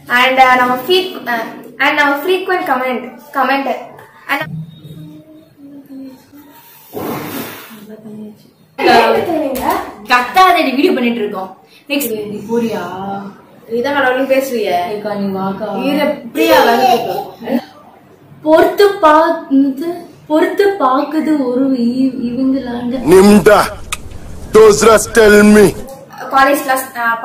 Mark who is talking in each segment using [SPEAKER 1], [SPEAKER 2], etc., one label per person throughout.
[SPEAKER 1] And நம்ம feed and நம்ம frequent comment comment and
[SPEAKER 2] கத்தாதடி வீடியோ பண்ணிட்டு இருக்கோம் நெக்ஸ்ட்
[SPEAKER 3] நீ போறியா
[SPEAKER 1] இதான் கடவுளும் பேசுவிய
[SPEAKER 3] ஏக்கா நீ வாக்கா
[SPEAKER 1] இது எப்படியா வந்து
[SPEAKER 2] பொறுத்து பார்த்து பொறுத்து பாக்குது ஒரு இ- இவங்களாண்ட
[SPEAKER 4] Nimda. Those rats tell me.
[SPEAKER 1] College class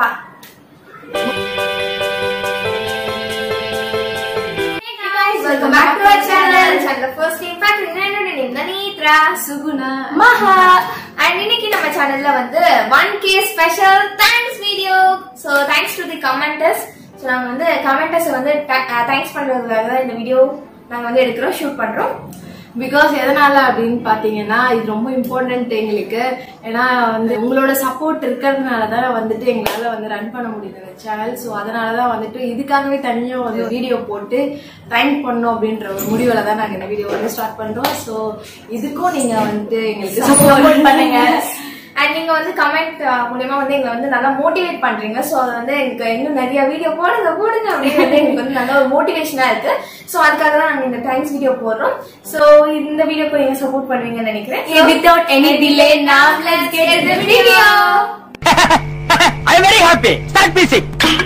[SPEAKER 1] welcome back to our channel channel first time பாக்குறீங்க என்னோட நேம் நனீத்ரா
[SPEAKER 3] சுகுணா
[SPEAKER 2] மகா
[SPEAKER 1] அண்ட் இன்னைக்கு நம்ம சேனல்ல வந்து one K special thanks video so thanks to the commenters so நாங்கள் வந்து கமெண்டர்ஸ் வந்து தேங்க்ஸ் பண்றதுக்காக தான் இந்த வீடியோ நாங்கள் வந்து எடுக்கிறோம் ஷூட் பண்றோம்
[SPEAKER 3] பிகாஸ் எதனால அப்படின்னு பாத்தீங்கன்னா இது ரொம்ப இம்பார்ட்டன்ட் எங்களுக்கு ஏன்னா வந்து உங்களோட சப்போர்ட் இருக்கிறதுனால தான் வந்துட்டு எங்களால வந்து ரன் பண்ண முடியுது இந்த சேனல் ஸோ அதனால தான் வந்துட்டு இதுக்காகவே தனியா வந்து வீடியோ போட்டு தேங்க் பண்ணோம் அப்படின்ற ஒரு முடிவுல தான் நாங்க இந்த வீடியோ வந்து ஸ்டார்ட் பண்றோம் ஸோ இதுக்கும் நீங்க வந்துட்டு எங்களுக்கு சப்போர்ட் பண்ணுங்க
[SPEAKER 1] அண்ட் நீங்க வந்து கமெண்ட் மூலியமா வந்து எங்களை வந்து நல்லா மோட்டிவேட் பண்றீங்க ஸோ அது வந்து எனக்கு இன்னும் நிறைய வீடியோ போடுங்க போடுங்க அப்படின்னு வந்து எங்களுக்கு வந்து நல்ல ஒரு மோட்டிவேஷனா இருக்கு ஸோ அதுக்காக தான் நாங்கள் இந்த தேங்க்ஸ் வீடியோ போடுறோம் ஸோ இந்த வீடியோக்கு நீங்க சப்போர்ட் பண்ணுவீங்கன்னு நினைக்கிறேன்
[SPEAKER 2] without any delay now let's get into the video
[SPEAKER 5] I am very happy. Start music.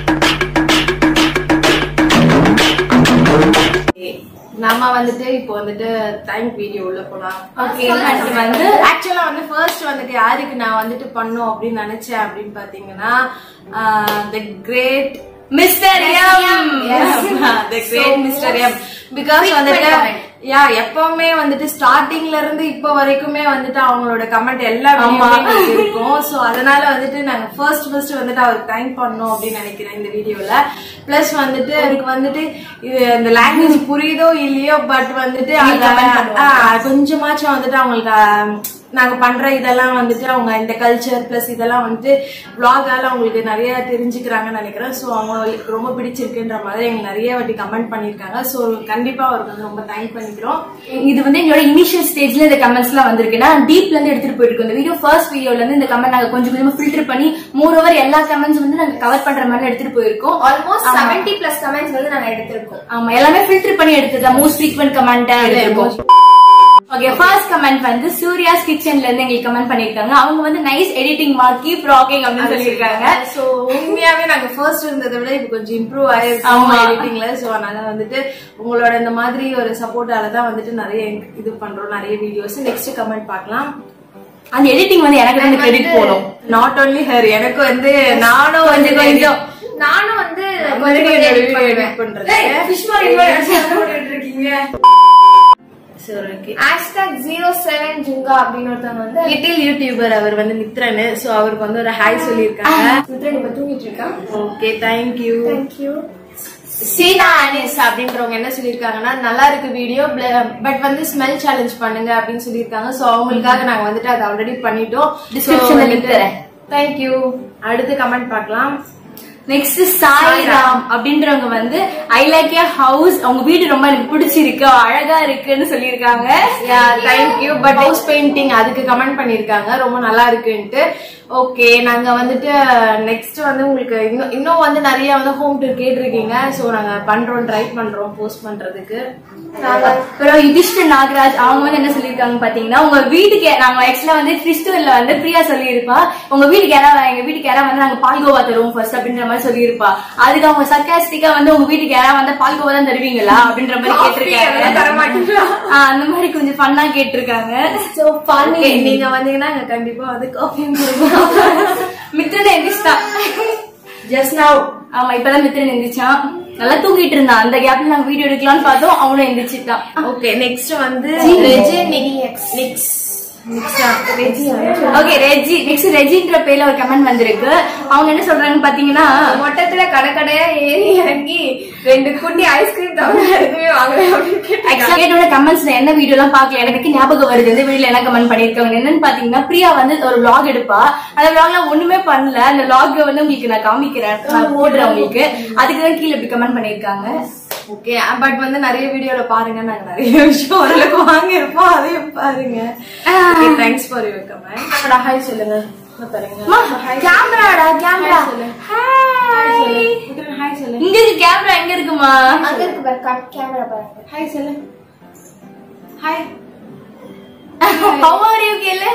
[SPEAKER 3] நம்ம வந்துட்டு இப்போ வந்துட்டு தேங்க் வீடியோ உள்ள போலாம்
[SPEAKER 2] Okay,
[SPEAKER 3] அது வந்து ஆக்சுவலா வந்து ஃபர்ஸ்ட் வந்துட்டு யாருக்கு நான் வந்துட்டு பண்ணோம் அப்படின்னு நினைச்சேன் அப்படின்னு பாத்தீங்கன்னா the great
[SPEAKER 2] mister M
[SPEAKER 3] the great mister M because வந்துட்டு யா எப்பவுமே வந்துட்டு ஸ்டார்டிங்ல இருந்து இப்போ வரைக்குமே வந்துட்டு அவங்களோட கமெண்ட் எல்லா வீடியோமே இருக்கும் சோ அதனால வந்துட்டு நாங்க ஃபர்ஸ்ட் ஃபர்ஸ்ட் வந்துட்டு அவருக்கு தேங்க் பண்ணோம் அப்படின்னு நினைக்கிறேன் இந்த வீடியோல பிளஸ் வந்துட்டு அவருக்கு வந்துட்டு இது இந்த லாங்குவேஜ் புரியுதோ இல்லையோ பட் வந்துட்டு அத- ஆ, கொஞ்சமாச்சும் வந்துட்டு அவங்களுக்கு ஆ, நாங்க பண்ற இதெல்லாம் வந்துட்டு அவங்க இந்த கல்ச்சர் பிளஸ் இதெல்லாம் வந்துட்டு vlog-ஆல அவங்களுக்கு நிறைய தெரிஞ்சுக்கிறாங்கன்னு நினைக்கிறேன் ஸோ அவங்களுக்கு ரொம்ப பிடிச்சிருக்குன்ற மாதிரி எங்களுக்கு நிறைய வாட்டி கமெண்ட் பண்ணியிருக்காங்க ஸோ கண்டிப்பா அவருக்கு வந்து ரொம்ப தேங்க் பண்ணிக்கிறோம்
[SPEAKER 2] இது வந்து எங்களோட இனிஷியல் ஸ்டேஜ்ல இந்த கமெண்ட்ஸ் எல்லாம் வந்திருக்குன்னா டீப்ல இருந்து எடுத்துட்டு போயிட்டு இருக்கோம் இந்த வீடியோ ஃபர்ஸ்ட் வீடியோல இருந்து இந்த கமெண்ட் நாங்க கொஞ்சம் கொஞ்சமா ஃபில்டர் பண்ணி மோர் ஓவர் எல்லா கமெண்ட்ஸ் வந்து நாங்க கவர் பண்ற மாதிரி எடுத்துட்டு போயிருக்கோம்
[SPEAKER 1] ஆல்மோஸ்ட் செவன்டி பிளஸ் கமெண்ட்ஸ் வந்து நாங்க எடுத்திருக்கோம்
[SPEAKER 2] ஆமா எல்லாமே ஃபில்டர் பண்ணி எடுத்தது மோஸ்ட் ஃப்ரீக்வெண்ட் கமெண்டா எடுத்திருக்கோம் ஓகே ஃபர்ஸ்ட் கமெண்ட் வந்து சூர்யாஸ் கிச்சன்ல இருந்து எங்களுக்கு கமெண்ட் பண்ணிருக்காங்க அவங்க வந்து நைஸ் எடிட்டிங் மா கீப் ராக்கிங் அப்படின்னு சொல்லியிருக்காங்க
[SPEAKER 3] ஸோ உண்மையாவே நாங்க ஃபர்ஸ்ட் இருந்ததை விட இப்போ கொஞ்சம் இம்ப்ரூவ் ஆயிருக்கோம்
[SPEAKER 2] ஆமா.
[SPEAKER 3] எடிட்டிங்ல ஸோ அதனால வந்துட்டு உங்களோட இந்த மாதிரி ஒரு சப்போர்ட்டால தான் வந்துட்டு நிறைய இது பண்றோம் நிறைய வீடியோஸ் நெக்ஸ்ட் கமெண்ட் பார்க்கலாம்
[SPEAKER 2] அந்த எடிட்டிங் வந்து எனக்கு வந்து கிரெடிட் போடும்
[SPEAKER 3] நாட் only ஹர் எனக்கு வந்து நானும் வந்து
[SPEAKER 2] கொஞ்சம் கொஞ்சம்.
[SPEAKER 1] நானும் வந்து
[SPEAKER 3] கொஞ்சம்
[SPEAKER 1] கொஞ்சம்
[SPEAKER 3] கொஞ்சம்
[SPEAKER 1] edit
[SPEAKER 3] video edit
[SPEAKER 1] பண்ணுவேன்.
[SPEAKER 3] பண்றது.
[SPEAKER 1] ஏய், fish மாதிரி இவ்வளவு போட்டுட்டு இருக்கீங்க
[SPEAKER 3] சரி okay
[SPEAKER 1] hashtag zero seven Junga அப்படின்னு ஒருத்தவங்க வந்து
[SPEAKER 3] லிட்டில் யூடியூபர் அவர் வந்து மித்ரன் சோ அவருக்கு வந்து ஒரு ஹாய் சொல்லியிருக்காங்க
[SPEAKER 1] மித்ரன் இப்ப தூங்கிட்டு இருக்கான்
[SPEAKER 3] okay thank you
[SPEAKER 1] thank you
[SPEAKER 3] Seena Anis அப்படின்றவங்க என்ன சொல்லியிருக்காங்கன்னா நல்லா இருக்கு வீடியோ பட் வந்து ஸ்மெல் சேலஞ்ச் பண்ணுங்க அப்படின்னு சொல்லியிருக்காங்க சோ அவங்களுக்காக நாங்க வந்துட்டு அதை ஆல்ரெடி பண்ணிட்டோம்
[SPEAKER 2] Description ல link தரேன்.
[SPEAKER 3] தேங்க்யூ அடுத்து கமெண்ட் பார்க்கலாம்
[SPEAKER 2] நெக்ஸ்ட் சாய்ராம் அப்படின்றவங்க வந்து ஐ லைக் யர் ஹவுஸ் அவங்க வீடு ரொம்ப எனக்கு பிடிச்சிருக்கு அழகா இருக்குன்னு சொல்லியிருக்காங்க
[SPEAKER 3] தேங்க்யூ பட் ஹவுஸ் பெயிண்டிங் அதுக்கு கமெண்ட் பண்ணிருக்காங்க ரொம்ப நல்லா இருக்குன்ட்டு ஓகே நாங்க வந்துட்டு நெக்ஸ்ட் வந்து உங்களுக்கு இன்னும் இன்னும் வந்து நிறைய வந்து ஹோம் டூர் கேட்டிருக்கீங்க சோ நாங்க பண்றோம் ட்ரை பண்றோம் போஸ்ட் பண்றதுக்கு
[SPEAKER 2] அப்புறம் யுதிஷ்டர் நாகராஜ் அவங்க வந்து என்ன சொல்லியிருக்காங்க பாத்தீங்கன்னா உங்க வீட்டுக்கு நாங்க ஆக்சுவலா வந்து கிறிஸ்துவல்ல வந்து பிரியா சொல்லியிருப்பா உங்க வீட்டுக்கு யாராவது எங்க வீட்டுக்கு யாராவது வந்து நாங்க பால்கோவா தருவோம் ஃபர்ஸ்ட் அப்படின்ற மாதிரி சொல்லியிருப்பா அதுக்கு அவங்க சர்க்காஸ்டிக்கா வந்து உங்க வீட்டுக்கு யாராவது வந்து பால்கோவா தான் தருவீங்களா அப்படின்ற மாதிரி கேட்டிருக்காங்க ஆ, அந்த மாதிரி கொஞ்சம் ஃபன்னா கேட்டிருக்காங்க
[SPEAKER 3] சோ பண்ணி நீங்க வந்தீங்கன்னா நாங்க கண்டிப்பா வந்து காஃபியும் கொடுப்போம்
[SPEAKER 2] மித்ரன் எந்திரிச்சிட்டா ஜஸ்ட் நவ் ஆமா இப்பதான் மித்ரன் எந்திரிச்சான் நல்லா தூங்கிட்டு இருந்தான் அந்த கேப்ல நாங்க வீடியோ எடுக்கலாம்னு பார்த்தோம் அவனும் எந்திரிச்சிட்டான்
[SPEAKER 3] ஓகே நெக்ஸ்ட் வந்து
[SPEAKER 1] ரெஜி நிக்ஸ்
[SPEAKER 3] நெக்ஸ்ட்
[SPEAKER 2] ஓகே ரெஜி நெக்ஸ்ட் ரெஜின்ற பேர்ல ஒரு கமெண்ட் வந்திருக்கு அவங்க என்ன சொல்றாங்க பாத்தீங்கன்னா
[SPEAKER 1] மொட்டத்துல கடை கடையா ஏறி இறங்கி ரெண்டு குட்டி ஐஸ்கிரீம் தவிர எதுவுமே வாங்கல அப்படின்னு கேட்டாங்க.
[SPEAKER 2] ஆக்சுவலா கேட்டோட கமெண்ட்ஸ்ல என்ன வீடியோ எல்லாம் பாக்கல எனக்கு ஞாபகம் வருது இந்த வீடியோல என்ன கமெண்ட் பண்ணிருக்காங்க என்னன்னு பாத்தீங்கன்னா பிரியா வந்து ஒரு vlog எடுப்பா அந்த vlogல ஒண்ணுமே பண்ணல அந்த vlog வந்து உங்களுக்கு நான் காமிக்கிறேன் நான் போடுறேன் உங்களுக்கு அதுக்கு தான் கீழே இப்படி கமெண்ட் பண்ணிருக்காங்க
[SPEAKER 3] ஓகே பட் வந்து நிறைய வீடியோல பாருங்க நாங்க நிறைய விஷயம் ஓரளவுக்கு வாங்கியிருப்போம் அதையும் பாருங்க thanks for your comment hi சொல்லுங்க பாருங்க
[SPEAKER 2] கேமராடா கேமரா
[SPEAKER 3] Hi சொல்லு.
[SPEAKER 2] ஹாய்
[SPEAKER 3] ஹாய் சொல்லு
[SPEAKER 2] இங்க இருக்கு கேமரா எங்க இருக்குமா
[SPEAKER 1] அங்க இருக்கு பாரு கேமரா பாருங்க
[SPEAKER 3] ஹாய் சொல்லு ஹாய்
[SPEAKER 2] How are you கேளு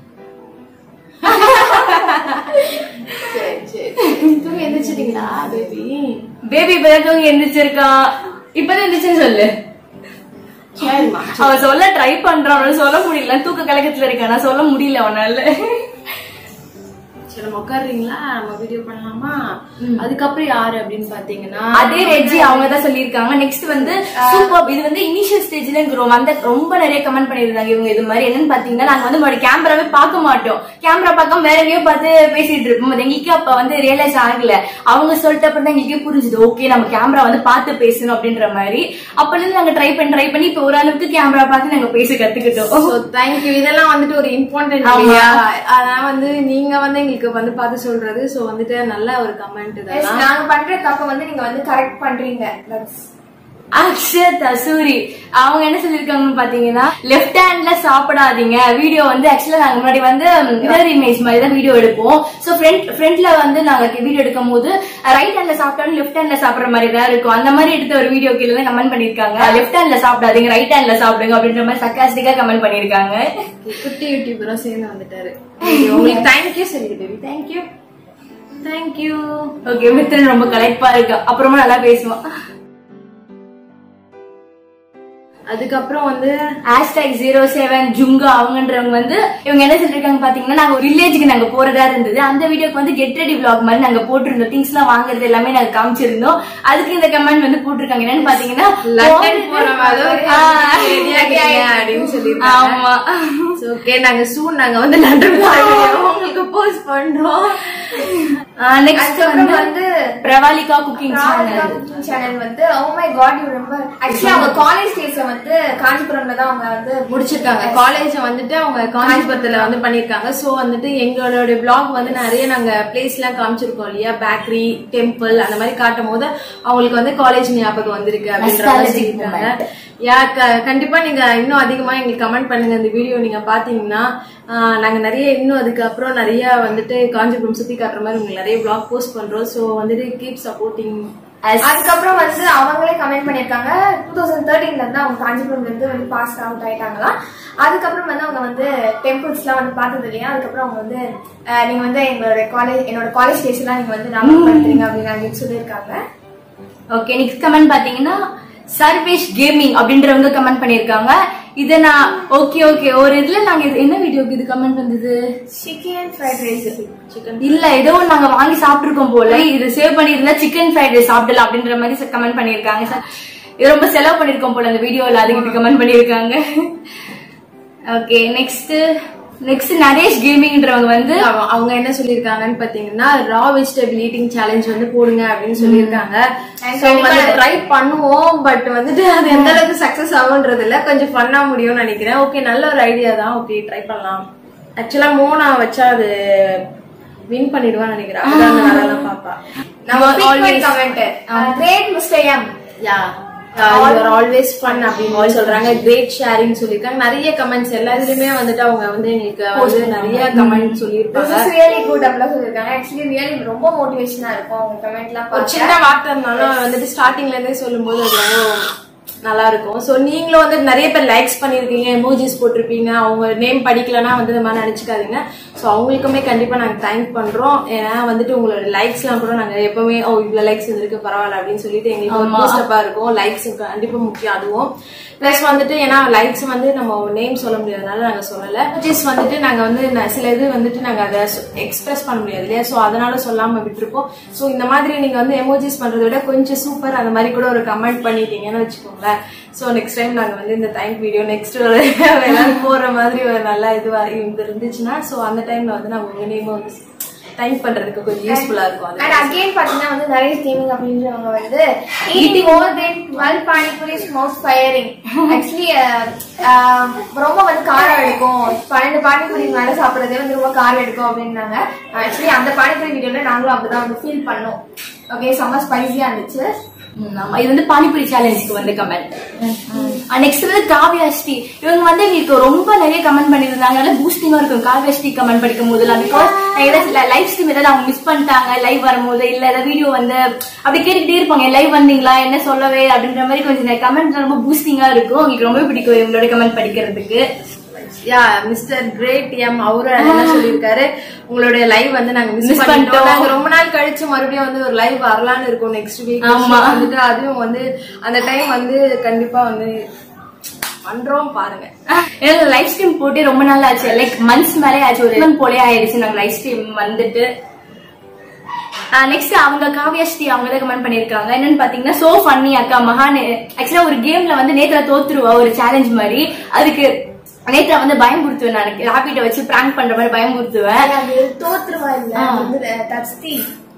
[SPEAKER 3] சரி சரி தூங்கி எந்திரிச்சிட்டீங்களா பேபி
[SPEAKER 2] பேபி இப்பதான் தூங்கி எந்திரிச்சிருக்கான் இப்பதான் எந்திரிச்சுன்னு சொல்லு
[SPEAKER 3] சரிம்மா
[SPEAKER 2] அவன் சொல்ல ட்ரை பண்றான் அவனால சொல்ல முடியல தூக்க கலக்கத்துல இருக்கான் நான் சொல்ல முடியல அவனால
[SPEAKER 3] சரி நம்ம உட்காருறீங்களா நம்ம வீடியோ பண்ணலாமா அதுக்கப்புறம் யாரு அப்படின்னு பாத்தீங்கன்னா
[SPEAKER 2] அதே ரெஜி அவங்க தான் சொல்லியிருக்காங்க நெக்ஸ்ட் வந்து சூப்பர் இது வந்து இனிஷியல் ஸ்டேஜ்ல எனக்கு ரொம்ப அந்த ரொம்ப நிறைய கமெண்ட் பண்ணிருந்தாங்க இவங்க இது மாதிரி என்னன்னு பாத்தீங்கன்னா நாங்க வந்து முன்னாடி கேமராவே பார்க்க மாட்டோம் கேமரா பார்க்காம வேற எங்கேயோ பார்த்து பேசிட்டு இருப்போம் அது எங்களுக்கு அப்ப வந்து ரியலைஸ் ஆகல அவங்க சொல்லிட்டு அப்புறம் தான் எங்களுக்கே புரிஞ்சுது ஓகே நம்ம கேமரா வந்து பார்த்து பேசணும் அப்படின்ற மாதிரி அப்பல இருந்து நாங்க ட்ரை பண்ணி ட்ரை பண்ணி இப்ப ஓரளவுக்கு கேமரா பார்த்து நாங்க பேச கத்துக்கிட்டோம்
[SPEAKER 3] ஸோ தேங்க்யூ இதெல்லாம் வந்துட்டு ஒரு இம்பார்ட்டன்ட்
[SPEAKER 2] ஆமா.
[SPEAKER 3] இல்லையா அதான் வந்து நீங்க வந்து எங்களுக்கு வந்து பார்த்து சொல்றது ஸோ வந்துட்டு நல்ல ஒரு கமெண்ட்
[SPEAKER 1] Yes,
[SPEAKER 3] இதெல்லாம்
[SPEAKER 1] நாங்க பண்ற தப்ப வந்து நீங்க வந்து கரெக்ட் பண்றீங்க That's-
[SPEAKER 2] அக்ஷத் அசூரி அவங்க என்ன சொல்லிருக்காங்கன்னு பாத்தீங்கன்னா லெஃப்ட் ஹேண்ட்ல சாப்பிடாதீங்க வீடியோ வந்து ஆக்சுவலா நாங்க முன்னாடி வந்து மிரர் இமேஜ் மாதிரி தான் வீடியோ எடுப்போம் சோ ஃப்ரண்ட் ஃப்ரண்ட்ல வந்து நாங்க வீடியோ எடுக்கும் போது ரைட் ஹேண்ட்ல சாப்பிட்டாலும் லெஃப்ட் ஹேண்ட்ல சாப்பிடுற மாதிரி தான் இருக்கும் அந்த மாதிரி எடுத்த ஒரு வீடியோ கீழே தான் கமெண்ட் பண்ணிருக்காங்க லெஃப்ட் ஹேண்ட்ல சாப்பிடாதீங்க ரைட் ஹேண்ட்ல சாப்பிடுங்க அப்படின்ற மாதிரி சக்காஸ்டிக்கா கமெண்ட் பண்ணிருக்காங்க
[SPEAKER 3] குட்டி யூடியூபரும் சேர்ந்து வந்துட்டாரு உங்களுக்கு தேங்க்யூ சரி baby thank you thank you
[SPEAKER 2] okay Mithran ரொம்ப கலைப்பா இருக்கா அப்புறமா நல்லா பேசுவான்
[SPEAKER 3] அதுக்கப்புறம் வந்து
[SPEAKER 2] ஹேஷ்டாக் ஜீரோ செவன் ஜுங்கா அவங்கன்றவங்க வந்து இவங்க என்ன சொல்லிருக்காங்க பாத்தீங்கன்னா நாங்க ஒரு வில்லேஜுக்கு நாங்க போறதா இருந்தது அந்த வீடியோக்கு வந்து கெட் ரெடி vlog மாதிரி நாங்க போட்டிருந்தோம் திங்ஸ் எல்லாம் வாங்குறது எல்லாமே நாங்க காமிச்சிருந்தோம் அதுக்கு இந்த கமெண்ட் வந்து போட்டிருக்காங்க என்னன்னு பாத்தீங்கன்னா
[SPEAKER 3] லண்டன் போற அளவுக்கு
[SPEAKER 2] ஆ.
[SPEAKER 3] ரெடி ஆகிட்டீங்க அப்படின்னு சொல்லிருக்காங்க
[SPEAKER 2] ஆமா
[SPEAKER 3] ஓகே நாங்க சூன் நாங்க வந்து லண்டன் போற video உங்களுக்கு போஸ்ட் பண்றோம்
[SPEAKER 2] நெக்ஸ்ட்
[SPEAKER 1] அதுக்கப்புறம்
[SPEAKER 2] வந்து
[SPEAKER 1] வந்து
[SPEAKER 2] Pravalika cooking
[SPEAKER 1] Radhika
[SPEAKER 2] channel
[SPEAKER 1] cooking channel வந்து oh my god you remember actually அவங்க காலேஜ் டேஸ்ல வந்து காஞ்சிபுரம்ல தான் அவங்க வந்து
[SPEAKER 3] முடிச்சிருக்காங்க காலேஜ் வந்துட்டு அவங்க காஞ்சிபுரத்துல வந்து பண்ணிருக்காங்க சோ வந்துட்டு எங்களோட பிளாக் வந்து நிறைய நாங்க பிளேஸ் எல்லாம் காமிச்சிருக்கோம் இல்லையா பேக்கரி டெம்பிள் அந்த மாதிரி காட்டும் போது அவங்களுக்கு வந்து காலேஜ் ஞாபகம் வந்திருக்கு அப்படின்ற மாதிரி
[SPEAKER 2] Nostalgic
[SPEAKER 3] சொல்லியிருக்காங்க யா க- கண்டிப்பா நீங்க இன்னும் அதிகமா எங்களுக்கு கமெண்ட் பண்ணுங்க இந்த வீடியோ நீங்க பாத்தீங்கன்னா ஆஹ், நாங்க நிறைய இன்னும் அதுக்கு அப்புறம் நிறைய வந்துட்டு காஞ்சிபுரம் சுத்தி காட்டுற மாதிரி உங்களுக்கு நிறைய பிளாக் போஸ்ட் பண்றோம் சோ வந்துட்டு கீப் சப்போர்ட்டிங்
[SPEAKER 1] அதுக்கப்புறம் வந்து அவங்களே கமெண்ட் பண்ணிருக்காங்க டூ தௌசண்ட் தேர்ட்டீன்ல இருந்து அவங்க காஞ்சிபுரம்ல இருந்து வந்து பாஸ் அவுட் ஆயிட்டாங்களாம் அதுக்கப்புறம் வந்து அவங்க வந்து டெம்பிள்ஸ் எல்லாம் வந்து பார்த்தது இல்லையா அதுக்கப்புறம் அவங்க வந்து அஹ், நீங்க வந்து எங்களோட காலேஜ் என்னோட காலேஜ் டேஸ் எல்லாம் நீங்க வந்து ஞாபகப்படுத்துறீங்க அப்படின்னு சொல்லியிருக்காங்க
[SPEAKER 2] ஓகே நெக்ஸ்ட் கமெண்ட் பாத்தீங்கன்னா சர்வேஷ் கேமிங் அப்படின்றவங்க கமெண்ட் பண்ணிருக்காங்க இத நான் ஓகே ஓகே ஒரு இதுல நாங்க இது என்ன வீடியோக்கு இது கமெண்ட் வந்தது
[SPEAKER 1] சிக்கன் ஃப்ரைட் ரைஸ்
[SPEAKER 3] சிக்கன்
[SPEAKER 2] இல்ல ஏதோ ஒண்ணு நாங்க வாங்கி சாப்பிட்டுருக்கோம் போல இது சேவ் பண்ணிருந்தா சிக்கன் ஃப்ரைட் ரைஸ் சாப்பிடலாம் அப்படின்ற மாதிரி கமெண்ட் பண்ணிருக்காங்க சார் இது ரொம்ப செலவு பண்ணிருக்கோம் போல அந்த வீடியோல அதுக்கு கமெண்ட் பண்ணிருக்காங்க ஓகே நெக்ஸ்ட் நெக்ஸ்ட் நரேஷ் கேமிங்ன்றவங்க வந்து
[SPEAKER 3] அவ- அவங்க என்ன சொல்லிருக்காங்கன்னு பாத்தீங்கன்னா ரா வெஜிடபிள் ஈட்டிங் சேலஞ்ச் வந்து போடுங்க அப்படின்னு சொல்லியிருக்காங்க So, வந்து ட்ரை பண்ணுவோம் பட் வந்துட்டு அது எந்த அளவுக்கு சக்சஸ் ஆகுன்றது இல்ல கொஞ்சம் ஃபன்னா முடியும்னு நினைக்கிறேன் ஓகே நல்ல ஒரு ஐடியா தான் ஓகே ட்ரை பண்ணலாம் ஆக்சுவலா மோனா வச்சா அது வின் பண்ணிடுவான்னு நினைக்கிறேன் அதான் அந்த வேலைலாம் பாப்பா
[SPEAKER 1] நம்ம
[SPEAKER 2] always-
[SPEAKER 1] comment great mister M
[SPEAKER 3] yeah always fun அப்படின்னு சொல்றாங்க கிரேட் ஷேரிங் சொல்லியிருக்காங்க நிறைய கமெண்ட்ஸ் எல்லா இதுலயுமே வந்துட்டு அவங்க வந்து எங்களுக்கு வந்து நிறைய கமெண்ட்
[SPEAKER 1] திஸ்
[SPEAKER 3] சொல்லியிருப்பாங்க
[SPEAKER 1] இஸ் ரியலி குட் அப்படிலாம் சொல்லியிருக்காங்க ஆக்சுவலி ரியலி ரொம்ப மோட்டிவேஷனா இருக்கும் அவங்க கமெண்ட்லாம்
[SPEAKER 3] ஒரு
[SPEAKER 1] பார்த்து
[SPEAKER 3] சின்ன வார்த்தை இருந்தாலும் வந்துட்டு ஸ்டார்டிங்ல இருந்தே சொல்லும்போது அது ரொம்ப நல்லா இருக்கும் சோ நீங்களும் வந்து நிறைய பேர் லைக்ஸ் பண்ணிருக்கீங்க எமோஜிஸ் போட்டிருப்பீங்க அவங்க நேம் படிக்கலன்னா வந்து இந்த மாதிரி நினைச்சுக்காதீங்க சோ அவங்களுக்குமே கண்டிப்பா நாங்க தேங்க் பண்றோம் ஏன்னா வந்துட்டு உங்களோட லைக்ஸ் எல்லாம் கூட நாங்க எப்பவுமே ஓ இவ்வளவு லைக்ஸ் வந்திருக்கு பரவாயில்ல அப்படின்னு சொல்லிட்டு எங்களுக்கு ஒரு பூஸ்டப்பா இருக்கும் லைக்ஸ் கண்டிப்பா முக்கியம் அதுவும் பிளஸ் வந்துட்டு ஏன்னா லைக்ஸ் வந்து நம்ம நேம் சொல்ல முடியாதனால நாங்க சொல்லல ஜஸ்ட் வந்துட்டு நாங்க வந்து ந- சில இது வந்துட்டு நாங்க அதை எக்ஸ்பிரஸ் பண்ண முடியாது இல்லையா சோ அதனால சொல்லாம விட்டுருப்போம் சோ இந்த மாதிரி நீங்க வந்து எமோஜிஸ் பண்றதை விட கொஞ்சம் சூப்பர் அந்த மாதிரி கூட ஒரு கமெண்ட் பண்ணிட்டீங்கன்னு வச்சுக்கோங்களேன் சோ நெக்ஸ்ட் டைம் நாங்க வந்து இந்த தேங்க் வீடியோ நெக்ஸ்ட் ஒரு எல்லாரும் போற மாதிரி ஒரு நல்ல இதுவா இது இருந்துச்சுன்னா சோ அந்த டைம்ல வந்து நாங்க உங்க நேம் வந்து தேங்க் பண்றதுக்கு கொஞ்சம் யூஸ்ஃபுல்லா இருக்கும் அது
[SPEAKER 1] அண்ட் அகைன் பாத்தீங்கன்னா வந்து நிறைய கேமிங் அப்படின்றவங்க வந்து eating more than 12 panipuris mouth firing actually ரொம்ப வந்து காரம் எடுக்கும் பன்னெண்டு பானிபூரி மேல சாப்பிடுறதே வந்து ரொம்ப காரம் எடுக்கும் அப்படின்னாங்க ஆக்சுவலி அந்த பானிபூரி வீடியோல நாங்களும் அப்படிதான் வந்து ஃபீல் பண்ணோம் ஓகே செம்ம ஸ்பைசியா இருந்துச்சு
[SPEAKER 2] ம், ஆமா இது வந்து பானிபூரி சேலஞ்சுக்கு வந்து கமெண்ட் நெக்ஸ்ட் வந்து காவியாஸ்ரீ இவங்க வந்து எங்களுக்கு ரொம்ப நிறைய கமெண்ட் பண்ணியிருந்தாங்க அதனால பூஸ்டிங்கா இருக்கும் காவியாஸ்ரீ கமெண்ட் படிக்கும் போதெல்லாம் பிகாஸ் ஏதாச்சும் லைவ் ஸ்ட்ரீம் ஏதாவது அவங்க மிஸ் பண்ணிட்டாங்க லைவ் வரும்போது இல்ல ஏதாவது வீடியோ வந்து அப்படி கேட்டுக்கிட்டே இருப்பாங்க லைவ் வந்தீங்களா என்ன சொல்லவே அப்படின்ற மாதிரி கொஞ்சம் கமெண்ட் ரொம்ப பூஸ்டிங்கா இருக்கும் உங்களுக்கு ரொம்ப பிடிக்கும் இவங்களோட கமெண்ட் படிக்கிறதுக்கு
[SPEAKER 3] யா மிஸ்டர் கிரேட் எம் அவரும் என்ன சொல்லியிருக்காரு உங்களுடைய லைவ் வந்து நாங்க
[SPEAKER 2] Miss
[SPEAKER 3] மிஸ்
[SPEAKER 2] பண்ணிட்டோம்.
[SPEAKER 3] பண்ணிட்டோம் நாங்க ரொம்ப நாள் கழிச்சு மறுபடியும் வந்து ஒரு லைவ் வரலாம்னு இருக்கோம் நெக்ஸ்ட் வீக்
[SPEAKER 2] ஆமா.
[SPEAKER 3] வந்துட்டு அதுவும் வந்து அந்த டைம் வந்து கண்டிப்பா வந்து பண்றோம் பாருங்க
[SPEAKER 2] ஏன்னா லைவ் ஸ்ட்ரீம் போட்டு ரொம்ப நாள் ஆச்சு லைக் மந்த்ஸ் மேலே ஆச்சு ஒரு month போலே ஆயிடுச்சு நாங்க லைவ் ஸ்ட்ரீம் வந்துட்டு நெக்ஸ்ட் அவங்க காவியாஸ்ரீ அவங்க தான் கமெண்ட் பண்ணிருக்காங்க என்னன்னு பாத்தீங்கன்னா சோ ஃபன்னி அக்கா மகான் ஆக்சுவலா ஒரு கேம்ல வந்து நேத்துல தோத்துருவா ஒரு சேலஞ்ச் மாதிரி அதுக்கு நேத்ரா வந்து பயம் கொடுத்துவேன் நான் ராபிட்ட வச்சு பிராங்க் பண்ற மாதிரி பயம் கொடுத்துவேன்
[SPEAKER 1] அது தோத்துருவா இல்ல
[SPEAKER 2] ஆ.
[SPEAKER 1] அது வந்து தஸ்தி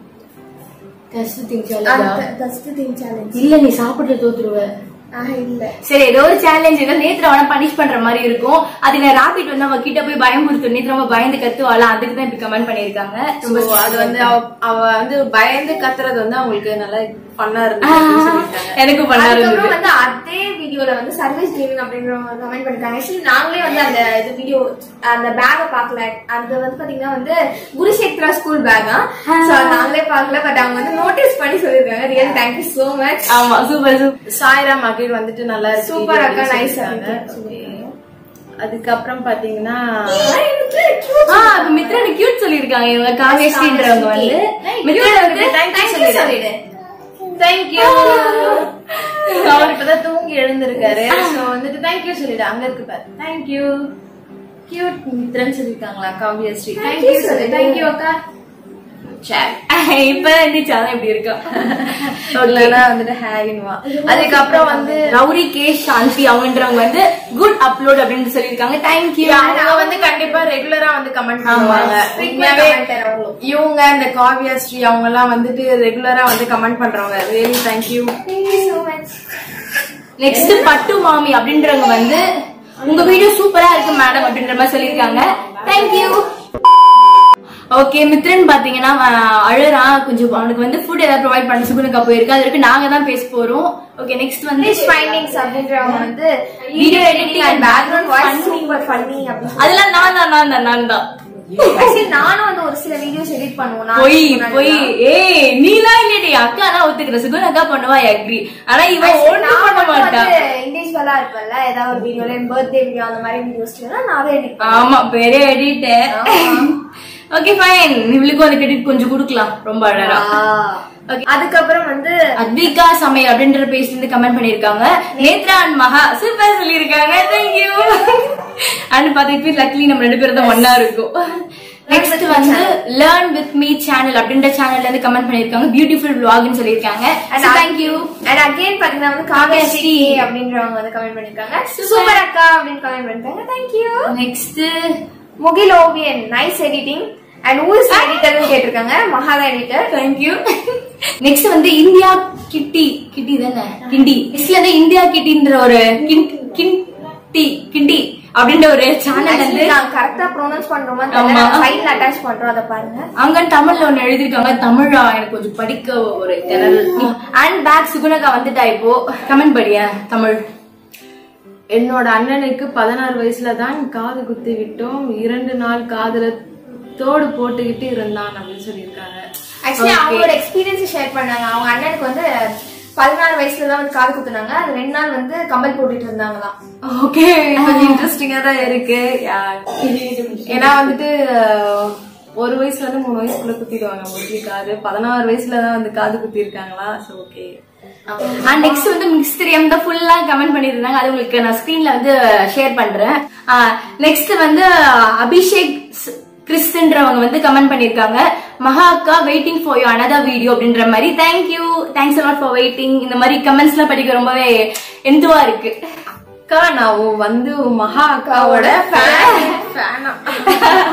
[SPEAKER 2] இல்ல
[SPEAKER 1] தஸ்தி திங் சேலஞ்ச்
[SPEAKER 2] நீ சாப்பிட்டு தோத்துருவ
[SPEAKER 1] ஆஹ் இல்ல
[SPEAKER 2] சரி ஏதோ ஒரு சேலஞ்ச் ஏதோ நேத்ரா வேணா பனிஷ் பண்ற மாதிரி இருக்கும் அதுக்கு நான் ராபிட் வந்து அவ கிட்ட போய் பயம் கொடுத்து நேத்ரா ரொம்ப பயந்து கத்துவாளா அதுக்கு தான் இப்படி கமெண்ட் பண்ணிருக்காங்க ரொம்ப
[SPEAKER 3] So, அது வந்து அவ- அவ வந்து பயந்து கத்துறது வந்து அவங்களுக்கு நல்லா பண்ணா இருந்துச்சு அப்படின்னு சொல்லியிருக்காங்க.
[SPEAKER 2] எனக்கு பண்ணா இருந்தது
[SPEAKER 1] அதுக்கப்புறம் வந்து அதே வீடியோல வந்து சர்வீஸ் கேமிங் அப்படின்றவங்க கமெண்ட் பண்ணிருக்காங்க ஆக்சுவலி நாங்களே வந்து அந்த இது வீடியோ அந்த பேக பாக்கல அது வந்து பாத்தீங்கன்னா வந்து குருஷேத்ரா ஸ்கூல் பேகா சோ நாங்களே பாக்கல பட் அவங்க வந்து நோட்டீஸ் பண்ணி சொல்லிருக்காங்க ரியல் தேங்க்யூ சோ மச்
[SPEAKER 2] ஆமா சூப்பர் சூப்பர்
[SPEAKER 3] சாய்ராம் மகிழ் வந்துட்டு நல்லா இருக்கு
[SPEAKER 1] Super அக்கா,
[SPEAKER 3] அப்படின்னு
[SPEAKER 1] nice
[SPEAKER 3] சொல்லியிருக்காங்க.
[SPEAKER 1] அப்படின்னு
[SPEAKER 3] அதுக்கப்புறம் பாத்தீங்கன்னா
[SPEAKER 2] ஆ அப்ப மித்ரன் கியூட் சொல்லிருக்காங்க இவங்க காவியஸ்ரீன்றவங்க வந்து மித்ரன் வந்து
[SPEAKER 3] தேங்க்யூ சொல்லிடு தேங்க்யூ அவர் இப்பதான் தூங்கி எழுந்திருக்காரு சோ வந்துட்டு தேங்க்யூ சொல்லிடு அங்க இருக்கு பாரு தேங்க்யூ கியூட் மித்ரன் சொல்லிருக்காங்களா காவியஸ்ரீ தேங்க்யூ சொல்லு தேங்க்யூ அக்கா சரி
[SPEAKER 2] இப்ப இருந்துச்சு அதான் இப்படி இருக்கா
[SPEAKER 3] இல்லைன்னா வந்துட்டு ஹேகின்வா அதுக்கப்புறம் வந்து
[SPEAKER 2] ரவுடி கே சாந்தி அவங்கன்றவங்க வந்து குட் அப்லோட் அப்படின்னு சொல்லிருக்காங்க தேங்க்யூ
[SPEAKER 3] அவங்க வந்து கண்டிப்பா ரெகுலரா வந்து கமெண்ட் பண்ணுவாங்க
[SPEAKER 1] Frequent
[SPEAKER 3] உண்மையாவே
[SPEAKER 1] commenter அவங்களும்.
[SPEAKER 3] இவங்க இந்த காவ்யா ஸ்ரீ அவங்க எல்லாம் வந்துட்டு ரெகுலரா வந்து கமெண்ட் பண்றவங்க really thank you
[SPEAKER 1] thank you so much
[SPEAKER 2] next Pattu Mami அப்படின்றவங்க வந்து உங்க வீடியோ சூப்பரா இருக்கு மேடம் அப்படின்ற மாதிரி சொல்லிருக்காங்க தேங்க்யூ ஓகே மித்ரன் பாத்தீங்கன்னா அவன் அழுறான் கொஞ்சம் அவனுக்கு வந்து ஃபுட் ஏதாவது ப்ரொவைட் பண்ண சுகுனுக்கா போயிருக்கு அது வரைக்கும் நாங்க தான் பேச போறோம் ஓகே நெக்ஸ்ட் வந்து
[SPEAKER 1] Rich findings அப்படின்றவங்க வந்து
[SPEAKER 2] Video editing and background
[SPEAKER 1] voice
[SPEAKER 2] funny.
[SPEAKER 1] Super funny அப்படின்னு
[SPEAKER 2] அதெல்லாம் நான் தான் நான் தான் நான் தான்
[SPEAKER 1] ஆக்சுவலி நானும் வந்து ஒரு சில வீடியோஸ் எடிட் பண்ணுவோம் நான்
[SPEAKER 2] பொய்
[SPEAKER 1] முன்னாடி
[SPEAKER 2] பொய்
[SPEAKER 1] எல்லாம்.
[SPEAKER 2] ஏய் நீலாம் இல்லடி அக்கா தான் ஒத்துக்கிற சுகுன் அக்கா பண்ணுவா அக்ரி ஆனா இவன்
[SPEAKER 1] Actually,
[SPEAKER 2] ஒண்ணு
[SPEAKER 1] நான்
[SPEAKER 2] பண்ண
[SPEAKER 1] மட்டும்
[SPEAKER 2] மாட்டான்
[SPEAKER 1] வந்து individual-ஆ இருப்பேன்ல, ஏதாவது ஒரு வீடியோல என் birthday video அந்த மாதிரி videos எல்லாம் நான் தான் edit பண்ணுவேன்.
[SPEAKER 2] ஆமா பெரிய எடிட் ஓகே ஃபைன் இவளுக்கும் அந்த கிரெடிட் கொஞ்சம் கொடுக்கலாம் ரொம்ப அழகா Okay.
[SPEAKER 1] அதுக்கப்புறம் வந்து
[SPEAKER 2] அத்விகா சமையல் அப்படின்ற பேஜ்ல இருந்து கமெண்ட் பண்ணிருக்காங்க நேத்ரா அண்ட் மகா சூப்பர் சொல்லிருக்காங்க தேங்க்யூ அண்ட் பாத்தீங்கன்னா லக்லி நம்ம ரெண்டு பேரும் தான் ஒன்னா இருக்கும் நெக்ஸ்ட் வந்து லேர்ன் வித் மீ சேனல் அப்படின்ற சேனல்ல இருந்து கமெண்ட் பண்ணிருக்காங்க பியூட்டிஃபுல் vlogனு சொல்லிருக்காங்க
[SPEAKER 1] And
[SPEAKER 2] தேங்க்யூ
[SPEAKER 1] and again பாத்தீங்கன்னா வந்து காவ்யா ஸ்ரீ அப்படின்றவங்க வந்து comment பண்ணிருக்காங்க. Super அக்கா அப்படின்னு comment பண்ணிருக்காங்க. Thank you.
[SPEAKER 2] Next
[SPEAKER 1] Mugil Oviyan nice editing and who is editor னு கேட்டிருக்காங்க மகாதா எடிட்டர்
[SPEAKER 2] தேங்க்யூ நெக்ஸ்ட் வந்து இந்தியா கிட்டி கிட்டி தானே கிண்டி நெக்ஸ்ட்ல வந்து இந்தியா கிட்டின்ற ஒரு கிண்- கிண்டி கிண்டி அப்படின்ற ஒரு சேனல் வந்து
[SPEAKER 1] நான் கரெக்டா ப்ரொனவுன்ஸ் பண்றோமா
[SPEAKER 2] ஆமா.
[SPEAKER 1] சைட்ல அட்டாச் பண்றோம் அதை பாருங்க
[SPEAKER 2] அங்க தமிழ்ல ஒண்ணு எழுதிருக்காங்க தமிழா எனக்கு கொஞ்சம் படிக்க ஒரு திணறல் அண்ட் பேக் சுகுணகா வந்துட்டா இப்போ கமெண்ட் படியா தமிழ்
[SPEAKER 3] என்னோட அண்ணனுக்கு பதினாறு வயசுல தான் காது குத்தி விட்டோம் இரண்டு நாள் காதுல தோடு போட்டுக்கிட்டு இருந்தான் அப்படின்னு சொல்லியிருக்காங்க
[SPEAKER 1] ஆக்சுவலி அவங்களோட எக்ஸ்பீரியன்ஸ் ஷேர் பண்ணாங்க அவங்க அண்ணனுக்கு வந்து பதினாறு வயசுல தான் வந்து காது குத்துனாங்க அது ரெண்டு நாள் வந்து கம்பல் போட்டுட்டு இருந்தாங்களாம்
[SPEAKER 3] ஓகே கொஞ்சம் இன்ட்ரெஸ்டிங்கா தான் இருக்கு Yeah. ஏன்னா வந்துட்டு அஹ், ஒரு வயசுல இருந்து மூணு வயசுக்குள்ள குத்திடுவாங்க மோஸ்ட்லி காது பதினாறு வயசுல தான் வந்து காது குத்தி இருக்காங்களா சோ ஓகே
[SPEAKER 2] அண்ட் நெக்ஸ்ட் வந்து மிக்ஸ் தெரியாம தான் ஃபுல்லா கமெண்ட் பண்ணிருந்தாங்க அது உங்களுக்கு நான் ஸ்கிரீன்ல வந்து ஷேர் பண்றேன் நெக்ஸ்ட் வந்து அபிஷேக் ஸ்- கிறிஸ்ன்றவங்க வந்து கமெண்ட் பண்ணிருக்காங்க மகா அக்கா waiting for you another video அப்படின்ற மாதிரி thank you thanks a lot for waiting இந்த மாதிரி கமெண்ட்ஸ் எல்லாம் படிக்க ரொம்பவே எந்துவா இருக்கு
[SPEAKER 3] அக்கா நான் உன் வந்து உன் மகா அக்காவோட ஃபேனா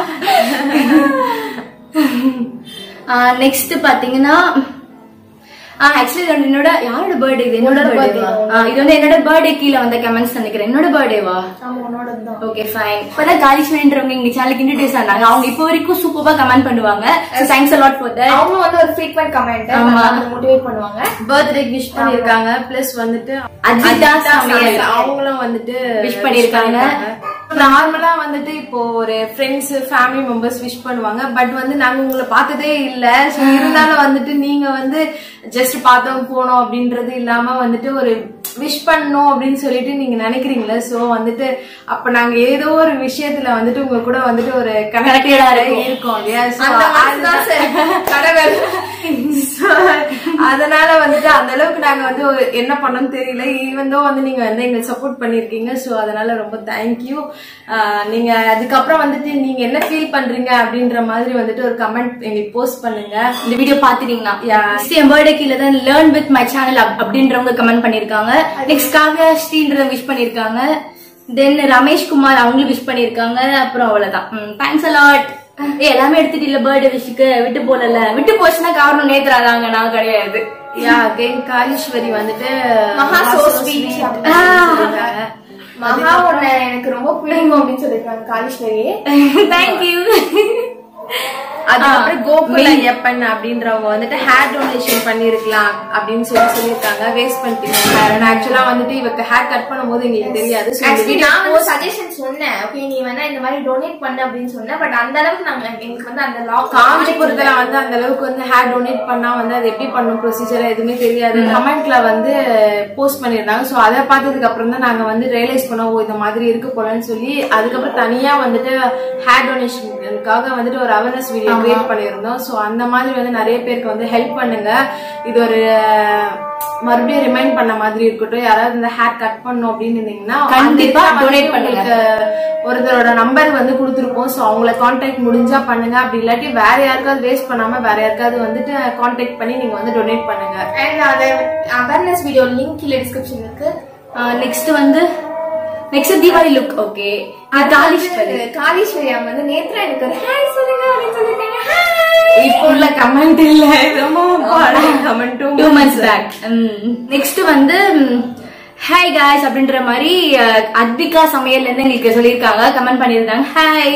[SPEAKER 2] நெக்ஸ்ட் பாத்தீங்கன்னா ஆக்சுவலி என்னோட யாரோட பர்த்டே இது என்னோட பர்த்டே இது வந்து என்னோட பர்த்டே கீழ வந்த கமெண்ட்ஸ் நினைக்கிறேன் என்னோட பர்த்டேவா
[SPEAKER 1] ஆமா உன்னோட தான்
[SPEAKER 2] ஓகே ஃபைன் இப்பதான் காலிஸ்வரன்றவங்க எங்க சேனலுக்கு இன்ட்ரடியூஸ் ஆனாங்க அவங்க இப்போ வரைக்கும் சூப்பரா கமெண்ட் பண்ணுவாங்க தேங்க்ஸ் அலாட் ஃபார் தட்
[SPEAKER 1] அவங்க வந்து ஒரு ஃப்ரீக்வெண்ட் கமெண்ட்
[SPEAKER 2] ஆமா.
[SPEAKER 1] மோட்டிவேட் பண்ணுவாங்க
[SPEAKER 3] பர்த்டே விஷ் பண்ணிருக்காங்க பிளஸ் வந்துட்டு
[SPEAKER 2] அஜிதா
[SPEAKER 3] அஜிதா
[SPEAKER 2] சமையல்.
[SPEAKER 3] சமையல் அவங்களும் வந்துட்டு
[SPEAKER 2] Wish பண்ணிருக்காங்க.
[SPEAKER 3] நார்மலா வந்துட்டு இப்போ ஒரு ஃப்ரெண்ட்ஸ் ஃபேமிலி மெம்பர்ஸ் விஷ் பண்ணுவாங்க பட் வந்து நாங்க உங்களை பார்த்ததே இல்ல So, இருந்தாலும் வந்துட்டு நீங்க வந்து ஜஸ்ட் பார்த்தோம் போனோம் அப்படின்றது இல்லாம வந்துட்டு ஒரு விஷ் பண்ணணும் அப்படின்னு சொல்லிட்டு நீங்க நினைக்கிறீங்களா சோ வந்துட்டு அப்ப நாங்க ஏதோ ஒரு விஷயத்துல வந்துட்டு உங்க கூட வந்துட்டு ஒரு
[SPEAKER 2] Connected-ஆ
[SPEAKER 3] கனெக்டடா
[SPEAKER 2] இருக்கோம்.
[SPEAKER 3] இருக்கோம் இல்லையா So,
[SPEAKER 1] அந்த மாதிரி தான்
[SPEAKER 3] அதுதான்
[SPEAKER 1] சார் கடவுள்
[SPEAKER 3] So, அதனால வந்துட்டு அந்த அளவுக்கு நாங்க வந்து ஒரு என்ன பண்ணோம்னு தெரியல ஈவன் தோ வந்து நீங்க வந்து எங்களுக்கு சப்போர்ட் பண்ணிருக்கீங்க சோ அதனால ரொம்ப தேங்க்யூ நீங்க அதுக்கப்புறம் வந்துட்டு நீங்க என்ன ஃபீல் பண்றீங்க அப்படின்ற மாதிரி வந்துட்டு ஒரு கமெண்ட் எங்களுக்கு போஸ்ட் பண்ணுங்க
[SPEAKER 2] இந்த வீடியோ பாத்துட்டீங்கன்னா
[SPEAKER 3] Yeah.
[SPEAKER 2] நெக்ஸ்ட் என் பர்த்டே கீழ தான் லேர்ன் வித் மை சேனல் அப்படின்றவங்க கமெண்ட் பண்ணிருக்காங்க நெக்ஸ்ட் காவ்யா ஸ்ரீன்றத விஷ் பண்ணிருக்காங்க தென் ரமேஷ் குமார் அவங்களும் விஷ் பண்ணிருக்காங்க அப்புறம் அவ்வளவுதான் தேங்க்ஸ் அலாட் ஏ எல்லாமே எடுத்துட்டு இல்ல பர்த்டே விஷுக்கு விட்டு போடல விட்டு போச்சுன்னா காரணம் நேத்துறாதாங்க நான் கிடையாது
[SPEAKER 3] யா அகைன் காளீஸ்வரி வந்துட்டு
[SPEAKER 1] மகா so
[SPEAKER 3] so
[SPEAKER 1] sweet
[SPEAKER 3] sweet
[SPEAKER 1] அப்படின்னு
[SPEAKER 3] அப்படின்னு சொல்லியிருக்காங்க.
[SPEAKER 1] மகா உன்னை எனக்கு ரொம்ப பிடிக்கும் அப்படின்னு சொல்லிருக்காங்க காளீஸ்வரி
[SPEAKER 2] தேங்க்யூ
[SPEAKER 3] அதுக்கப்புறம்
[SPEAKER 2] ஆ,
[SPEAKER 3] கோகுல
[SPEAKER 2] main.
[SPEAKER 3] ஐயப்பன் அப்படின்றவங்க வந்துட்டு ஹேர் டொனேஷன் பண்ணிருக்கலாம் அப்படின்னு சொல்லி சொல்லியிருக்காங்க வேஸ்ட் பண்ணிட்டீங்க ஹேர் ஆக்சுவலா வந்துட்டு இவக்கு ஹேர் கட் பண்ணும்போது எங்களுக்கு தெரியாது So, இந்த
[SPEAKER 1] ஆக்சுவலி
[SPEAKER 3] video
[SPEAKER 1] நான் வந்து சஜஷன் சொன்னேன் ஓகே நீ வேணா இந்த மாதிரி டொனேட் பண்ணு அப்படின்னு சொன்னேன் பட் அந்த அளவுக்கு நாங்க எங்களுக்கு வந்து அந்த law-
[SPEAKER 3] காஞ்சிபுரத்துல வந்து அந்த அளவுக்கு வந்து ஹேர் டொனேட் பண்ணா வந்து அது எப்படி பண்ணும் ப்ரொசீஜர் எதுவுமே தெரியாது கமெண்ட்ல வந்து போஸ்ட் பண்ணிருந்தாங்க சோ அதை பார்த்ததுக்கு அப்புறம் தான் நாங்க வந்து ரியலைஸ் பண்ணோம் ஓ இந்த மாதிரி இருக்கு போலன்னு சொல்லி அதுக்கப்புறம் தனியா வந்துட்டு ஹேர் டொனேஷனுக்காக வந்துட்டு ஒரு அவேர்னஸ் வீடியோ கிரியேட் பண்ணியிருந்தோம் சோ அந்த மாதிரி வந்து நிறைய பேருக்கு வந்து ஹெல்ப் பண்ணுங்க இது ஒரு மறுபடியும் ரிமைண்ட் பண்ண மாதிரி இருக்கட்டும் யாராவது இந்த ஹேர் கட் பண்ணணும் அப்படின்னு இருந்தீங்கன்னா
[SPEAKER 2] கண்டிப்பா
[SPEAKER 3] அந்த இதுல
[SPEAKER 2] donate
[SPEAKER 3] வந்து
[SPEAKER 2] பண்ணுங்க.
[SPEAKER 3] உங்களுக்கு ஒருத்தரோட நம்பர் வந்து கொடுத்துருப்போம் ஸோ அவங்கள காண்டாக்ட் முடிஞ்சா பண்ணுங்க அப்படி இல்லாட்டி வேற யாருக்காவது வேஸ்ட் பண்ணாம வேற யாருக்காவது வந்துட்டு காண்டாக்ட் பண்ணி நீங்க வந்து டொனேட் பண்ணுங்க
[SPEAKER 1] அண்ட் அந்த அவேர்னஸ் வீடியோ லிங்க் கீழே டிஸ்கிரிப்ஷன் இருக்கு
[SPEAKER 2] நெக்ஸ்ட் வந்து next Deepavali look okay Kaliswari
[SPEAKER 1] Kaleeswari அவங்க வந்து நேத்ரா எனக்கு ஒரு ஹாய் சொல்லுங்க அப்படின்னு சொல்லிருக்காங்க Hi.
[SPEAKER 3] இப்போ உள்ள கமெண்ட் இல்ல ரொம்ப பழைய comment
[SPEAKER 2] two months back next வந்து ஹாய் காய்ஸ் அப்படின்ற மாதிரி அஹ், அத்விகா சமையல்ல இருந்து எங்களுக்கு சொல்லியிருக்காங்க கமெண்ட் பண்ணியிருந்தாங்க ஹாய்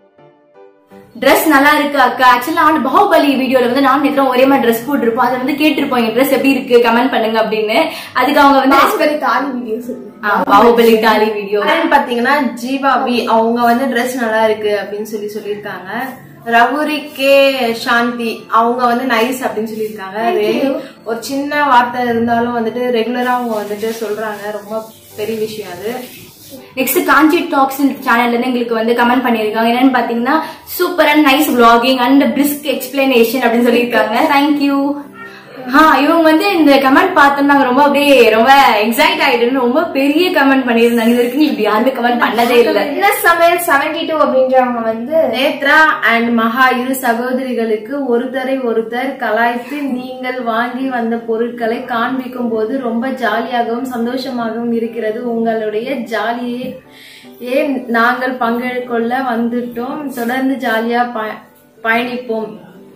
[SPEAKER 2] ட்ரெஸ் நல்லா இருக்கு அக்கா ஆக்சுவலா நான் பாகுபலி வீடியோல வந்து நான் நேற்று ஒரே மாதிரி ட்ரெஸ் போட்டிருப்போம் அதை வந்து கேட்டிருப்போம் எங்க ட்ரெஸ் எப்படி இருக்கு கமெண்ட் பண்ணுங்க அப்படின்னு அதுக்கு அவங்க வந்து
[SPEAKER 1] பாகுபலி தாலி வீடியோ சொல்லு
[SPEAKER 2] ஆ, பாகுபலி டாலி வீடியோ
[SPEAKER 3] யாருன்னு பாத்தீங்கன்னா ஜீவா வி அவங்க வந்து Dress நல்லா இருக்கு அப்படின்னு சொல்லி சொல்லியிருக்காங்க ரவுரி கே சாந்தி அவங்க வந்து நைஸ் அப்படின்னு சொல்லியிருக்காங்க Really ஒரு சின்ன வார்த்தை இருந்தாலும் வந்துட்டு ரெகுலரா அவங்க வந்துட்டு சொல்றாங்க ரொம்ப பெரிய விஷயம் அது
[SPEAKER 2] நெக்ஸ்ட் காஞ்சி டாக்ஸ் சேனல்ல இருந்து எங்களுக்கு வந்து கமெண்ட் பண்ணிருக்காங்க என்னன்னு பாத்தீங்கன்னா super and nice vlogging and brisk explanation அப்படின்னு சொல்லியிருக்காங்க தேங்க்யூ ஆ இவங்க வந்து இந்த கமெண்ட் பார்த்தோம் நாங்க ரொம்ப அப்படியே ரொம்ப எக்ஸைட் ஆயிட்டு ரொம்ப பெரிய கமெண்ட் பண்ணியிருந்தாங்க இது வரைக்கும் இப்படி யாருமே கமெண்ட் பண்ணதே இல்ல
[SPEAKER 1] என்ன சமையல் செவன்டி டூ அப்படின்றவங்க வந்து
[SPEAKER 3] நேத்ரா அண்ட் மகா இரு சகோதரிகளுக்கு ஒருத்தரை ஒருத்தர் கலாய்த்து நீங்கள் வாங்கி வந்த பொருட்களை காண்பிக்கும் போது ரொம்ப ஜாலியாகவும் சந்தோஷமாகவும் இருக்கிறது உங்களுடைய ஜாலியை ஏன் நாங்கள் பங்கெடுக்கொள்ள வந்துட்டோம் தொடர்ந்து ஜாலியா ப- பயணிப்போம்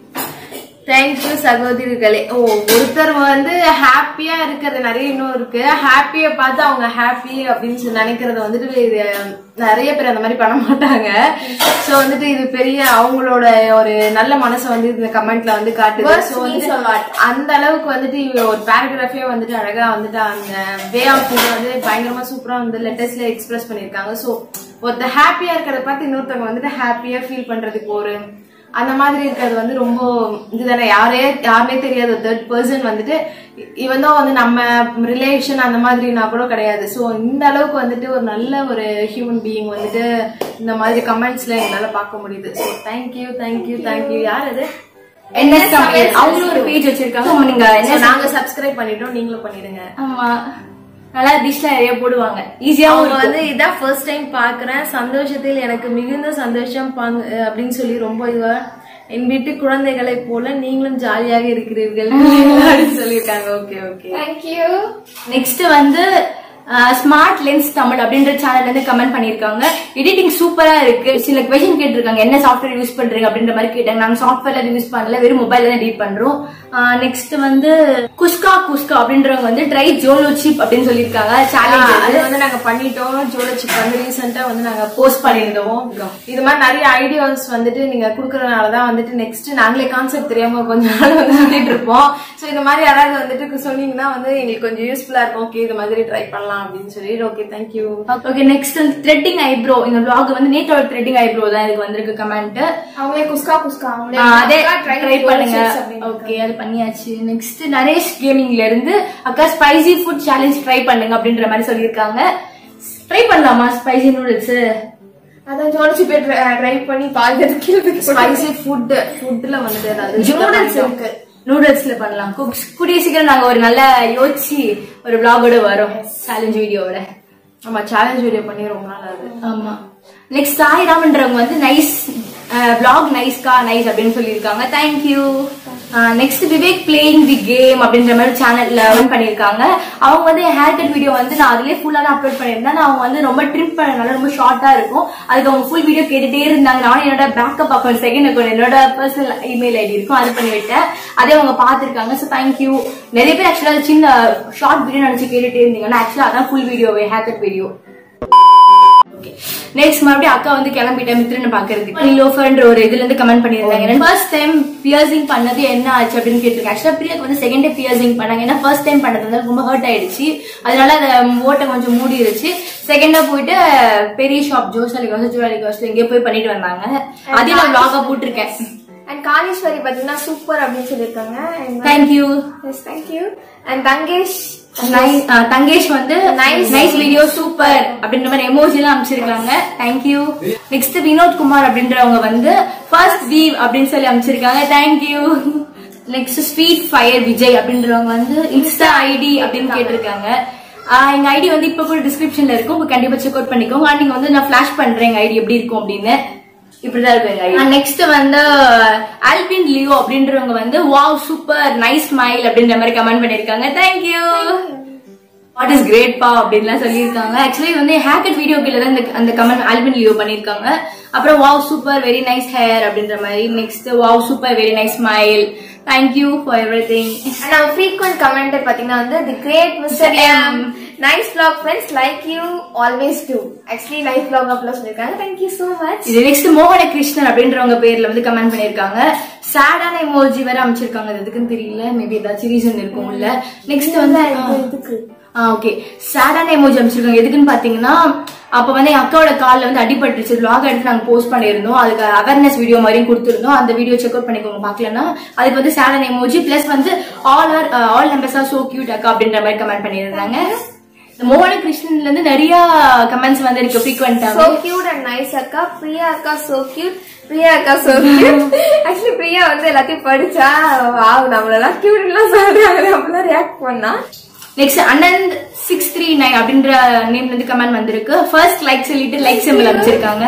[SPEAKER 3] தேங்க்யூ சகோதரிகளே ஓ ஒருத்தர் வந்து ஹாப்பியா இருக்கிறது நிறைய இன்னும் இருக்கு ஹாப்பிய பார்த்து அவங்க ஹாப்பி அப்படின்னு சொல்லி நினைக்கிறத வந்துட்டு இது நிறைய பேர் அந்த மாதிரி பண்ண மாட்டாங்க சோ வந்துட்டு இது பெரிய அவங்களோட ஒரு நல்ல மனசை வந்து இந்த கமெண்ட்ல வந்து காட்டுது
[SPEAKER 1] Words
[SPEAKER 3] So
[SPEAKER 1] means
[SPEAKER 3] வந்து
[SPEAKER 1] a lot.
[SPEAKER 3] அந்த அளவுக்கு வந்துட்டு இவ ஒரு பேராகிராஃபே வந்துட்டு அழகா வந்துட்டு அந்த வே ஆஃப் வந்து பயங்கரமா சூப்பரா வந்து லெட்டர்ஸ்ல எக்ஸ்பிரஸ் பண்ணிருக்காங்க சோ ஒருத்தர் ஹாப்பியா இருக்கிறத பார்த்து இன்னொருத்தவங்க வந்துட்டு ஹாப்பியா ஃபீல் பண்றதுக்கு ஒரு அந்த மாதிரி இருக்கிறது வந்து ரொம்ப இதுதானே யாரே யாருனே தெரியாத ஒரு தேர்ட் பர்சன் வந்துட்டு இவன் தான் வந்து நம்ம ரிலேஷன் அந்த மாதிரினா கூட கிடையாது ஸோ இந்த அளவுக்கு வந்துட்டு ஒரு நல்ல ஒரு ஹியூமன் பீயிங் வந்துட்டு இந்த மாதிரி கமெண்ட்ஸ்ல எங்களால பார்க்க முடியுது ஸோ தேங்க்யூ தேங்க்யூ தேங்க்யூ யார் அது
[SPEAKER 2] என்ன சமையல் அவங்களும் ஒரு பேஜ் வச்சிருக்காங்க அவங்க நீங்க
[SPEAKER 3] So,
[SPEAKER 2] என்ன
[SPEAKER 3] நாங்க சப்ஸ்கிரைப் பண்ணிட்டோம் நீங்களும் பண்ணிடுங்க
[SPEAKER 2] ஆமா நல்லா டிஷ்ல நிறைய போடுவாங்க ஈஸியாவும்
[SPEAKER 3] அவங்க
[SPEAKER 2] இருக்கும்
[SPEAKER 3] வந்து இதான் ஃபர்ஸ்ட் டைம் பாக்குறேன் சந்தோஷத்தில் எனக்கு மிகுந்த சந்தோஷம் பங்கு அப்படின்னு சொல்லி ரொம்ப இதுவா என் வீட்டு குழந்தைகளைப் போல நீங்களும் ஜாலியாக இருக்கிறீர்கள் அப்படின்னு சொல்லியிருக்காங்க ஓகே ஓகே
[SPEAKER 1] தேங்க்யூ
[SPEAKER 2] நெக்ஸ்ட் வந்து ஸ்மார்ட் லென்ஸ் தமிழ் அப்படின்ற சேனல்ல இருந்து கமெண்ட் பண்ணிருக்காங்க எடிட்டிங் சூப்பரா இருக்கு சில கொஸ்டின் கேட்டிருக்காங்க என்ன சாஃப்ட்வேர் யூஸ் பண்றீங்க அப்படின்ற மாதிரி கேட்டாங்க நாங்க சாஃப்ட்வேர்ல யூஸ் பண்ணல வெறும் மொபைல்ல தான் எடிட் பண்றோம் நெக்ஸ்ட் வந்து குஸ்கா குஸ்கா அப்படின்றவங்க வந்து ட்ரை ஜோலோ சிப் அப்படின்னு சொல்லியிருக்காங்க
[SPEAKER 3] அது
[SPEAKER 2] சேலஞ்ச்
[SPEAKER 3] வந்து நாங்க பண்ணிட்டோம் ஜோலச்சிப் வந்து ரீசெண்டா வந்து நாங்க
[SPEAKER 2] போஸ்ட் பண்ணியிருந்தோம்
[SPEAKER 3] இது மாதிரி நிறைய ஐடியாஸ் வந்துட்டு நீங்க குடுக்கறதுனால தான் வந்துட்டு நெக்ஸ்ட் நாங்களே கான்செப்ட் தெரியாம கொஞ்ச நாள் வந்து சொல்லிட்டு இருப்போம் சோ இந்த மாதிரி யாராவது வந்துட்டு சொன்னீங்கன்னா வந்து எங்களுக்கு கொஞ்சம் யூஸ்ஃபுல்லா இருக்கும் ஓகே இது மாதிரி ட்ரை பண்ணலாம் அப்படின்னு சொல்லிட்டு ஓகே தேங்க்யூ
[SPEAKER 2] ஓகே நெக்ஸ்ட் வந்து த்ரெட்டிங் ஐப்ரோ இந்த vlog வந்து நேத்தோட த்ரெட்டிங் ஐப்ரோ தான் இதுக்கு வந்திருக்கு கமெண்ட்
[SPEAKER 1] அவங்களே குஸ்கா குஸ்கா அவங்களே
[SPEAKER 2] அதே
[SPEAKER 1] try
[SPEAKER 2] ட்ரை பண்ணுங்க
[SPEAKER 1] chips அப்படின்னு
[SPEAKER 2] ஓகே அது பண்ணியாச்சு நெக்ஸ்ட் நரேஷ் கேமிங்ல இருந்து அக்கா ஸ்பைசி ஃபுட் சேலஞ்ச் ட்ரை பண்ணுங்க அப்படின்ற மாதிரி சொல்லியிருக்காங்க ட்ரை பண்ணலாமா ஸ்பைசி நூடுல்ஸ்
[SPEAKER 1] அதான் ஜோடிச்சு போய் ட்ரை பண்ணி பாதி கீழே
[SPEAKER 3] ஸ்பைசி ஃபுட் ஃபுட்ல வந்துட்டு ஏதாவது
[SPEAKER 1] நூடுல்ஸ் இருக்கு
[SPEAKER 2] நூடுல்ஸ்ல பண்ணலாம் குக்ஸ் கூடிய சீக்கிரம் நாங்க ஒரு நல்ல யோசிச்சு ஒரு vlog-ஓட வரோம் சேலஞ்ச் வீடியோவோட
[SPEAKER 3] ஆமா சேலஞ்ச் வீடியோ பண்ணி ரொம்ப நாள் ஆகுது
[SPEAKER 2] ஆமா நெக்ஸ்ட் சாய்ராம்ன்றவங்க வந்து நைஸ் vlog நைஸ்கா நைஸ் அப்படின்னு சொல்லியிருக்காங்க thank you next Vivek playing the game அப்படின்ற மாதிரி சேனல்ல ரன் பண்ணியிருக்காங்க அவங்க வந்து ஹேர் கட் வீடியோ வந்து நான் அதுலயே ஃபுல்லா தான் அப்லோட் பண்ணியிருந்தேன் நான் அவங்க வந்து ரொம்ப ட்ரிம் பண்ணனால ரொம்ப ஷார்ட்டா இருக்கும் அதுக்கு அவங்க ஃபுல் வீடியோ கேட்டுட்டே இருந்தாங்க நானும் என்னோட பேக்கப் அக்கௌண்ட் செகண்ட் அக்கௌண்ட் என்னோட பர்சனல் இமெயில் ஐடி இருக்கும் அது பண்ணி விட்டேன் அதே அவங்க பார்த்திருக்காங்க ஸோ தேங்க்யூ நிறைய பேர் ஆக்சுவலா சின்ன ஷார்ட் வீடியோ நினைச்சு கேட்டுட்டே இருந்தீங்கன்னா ஆக்சுவலா அதான் ஃபுல் வீடியோவே ஹேர் கட் வீடியோ நெக்ஸ்ட் மறுபடியும் அக்கா வந்து கிளம்பிட்டேன் மித்ரன் பாக்குறதுக்கு லோஃபர்ன்ற ஒரு இதுல இருந்து கமெண்ட் பண்ணிருந்தாங்க ஃபர்ஸ்ட் டைம் பியர்சிங் பண்ணது என்ன ஆச்சு அப்படின்னு கேட்டிருக்கேன் ஆக்சுவலா பிரியாக்கு வந்து செகண்ட் டே பியர்சிங் பண்ணாங்க ஏன்னா ஃபர்ஸ்ட் டைம் பண்ணது வந்து ரொம்ப ஹர்ட் ஆயிடுச்சு அதனால அதை ஓட்டை கொஞ்சம் மூடிடுச்சு செகண்டா போயிட்டு பெரிய ஷாப் ஜோசாலி காசு ஜுவாலி காசு எங்கேயோ போய் பண்ணிட்டு வந்தாங்க அதையும் நான் vlog-ஆ போட்டிருக்கேன்
[SPEAKER 1] அண்ட் காளீஸ்வரி பாத்தீங்கன்னா சூப்பர் அப்படின்னு சொல்லியிருக்காங்க
[SPEAKER 2] thank you
[SPEAKER 1] yes thank you and Thangesh
[SPEAKER 2] Thangesh வந்து
[SPEAKER 1] Nice.
[SPEAKER 2] நைஸ் வீடியோ சூப்பர் அப்படின்ற மாதிரி எமோஜி எல்லாம் அமைச்சிருக்காங்க தேங்க்யூ நெக்ஸ்ட் வினோத் குமார் அப்படின்றவங்க வந்து ஃபர்ஸ்ட் வீவ் அப்படின்னு சொல்லி அமைச்சிருக்காங்க thank you next sweet fire Vijay அப்படின்றவங்க வந்து இன்ஸ்டா ஐடி அப்படின்னு கேட்டிருக்காங்க ஆஹ் எங்க ஐடி வந்து இப்ப கூட டிஸ்கிரிப்ஷன்ல இருக்கும் இப்ப கண்டிப்பா செக் அவுட் பண்ணிக்கோங்க And நீங்க வந்து நான் ஃபிளாஷ் பண்றேன் எங்க ஐடி எப்படி இருக்கும் அப்படின்னு இப்படிதான் இருக்கும் எங்க ஐடி நெக்ஸ்ட் வந்து ஆல்பின் லியோ அப்படின்றவங்க வந்து வாவ் சூப்பர் நைஸ் ஸ்மைல் அப்படின்ற மாதிரி கமெண்ட் பண்ணிருக்காங்க தேங்க்யூ வாட் இஸ் கிரேட் பா அப்படின்லாம் சொல்லியிருக்காங்க ஆக்சுவலி வந்து ஹேக்கட் வீடியோ கீழே தான் இந்த அந்த கமெண்ட் ஆல்பின் லியோ பண்ணியிருக்காங்க அப்புறம் wow super very nice hair அப்படின்ற மாதிரி next wow super very nice smile thank you for everything
[SPEAKER 1] and அவங்க ஃப்ரீக்வெண்ட் கமெண்டர் பாத்தீங்கன்னா வந்து the great mister M nice vlog friends like you always too actually life vlog அப்பலாம் சொல்லிருக்காங்க thank you so much
[SPEAKER 2] இது next மோகன கிருஷ்ணன் அப்படின்றவங்க பேர்ல வந்து கமெண்ட் பண்ணிருக்காங்க சேடான எமோஜி வேற அமைச்சிருக்காங்க அது எதுக்குன்னு தெரியல மேபி ஏதாச்சும் ரீசன் இருக்கும் உள்ள நெக்ஸ்ட் வந்து
[SPEAKER 1] இதுக்கு
[SPEAKER 2] ஓகே சேடான எமோஜி அமைச்சிருக்காங்க எதுக்குன்னு பாத்தீங்கன்னா அப்ப வந்து என் அக்காவோட கால்ல வந்து அடிபட்டுருச்சு vlog எடுத்து நாங்க போஸ்ட் பண்ணியிருந்தோம் அதுக்கு அவேர்னஸ் வீடியோ மாதிரியும் கொடுத்துருந்தோம் அந்த வீடியோ செக் அவுட் பண்ணிக்கோங்க பாக்கலன்னா அதுக்கு வந்து சேடான எமோஜி பிளஸ் வந்து all are all numbers are so cute அக்கா அப்படின்ற மாதிரி கமெண்ட் பண்ணியிருந்தாங்க இந்த மோகன கிருஷ்ணன்ல இருந்து நிறைய கமெண்ட்ஸ் வந்து இருக்கு
[SPEAKER 1] சோ
[SPEAKER 2] ஃப்ரீக்வெண்டா
[SPEAKER 1] கியூட் அண்ட் நைஸ் அக்கா பிரியா அக்கா சோ கியூட் பிரியா அக்கா சோ கியூட் ஆக்சுவலி பிரியா வந்து எல்லாத்தையும் படிச்சா வாவ் நம்மளெல்லாம் கியூட் எல்லாம் சொல்றாங்க அப்படிலாம் ரியாக்ட் பண்ணா
[SPEAKER 2] next Anand six three nine அப்படின்ற நேம்ல இருந்து கமெண்ட் வந்திருக்கு ஃபர்ஸ்ட் லைக் சொல்லிட்டு லைக் சிம்பிள் அமைச்சிருக்காங்க